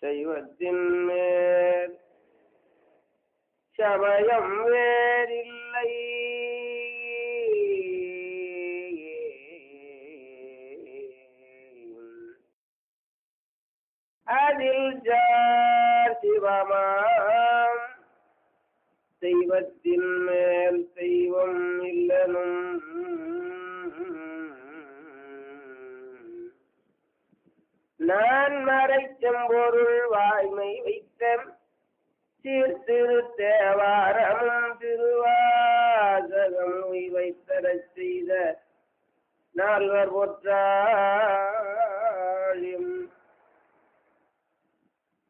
தெய்வத்தின் மேல் சமயம் வேறில்லை அதில் ஜார் சிவமாம் தெய்வத்தின் மேல் தெய்வம் இல்லனும் நான் மறைச்செம்பொருள் வாய்மை வைத்த சீர்திரு தேவாரமும் திருவாசகம் வைத்தரச் செய்த நால்வர் பொற்றார்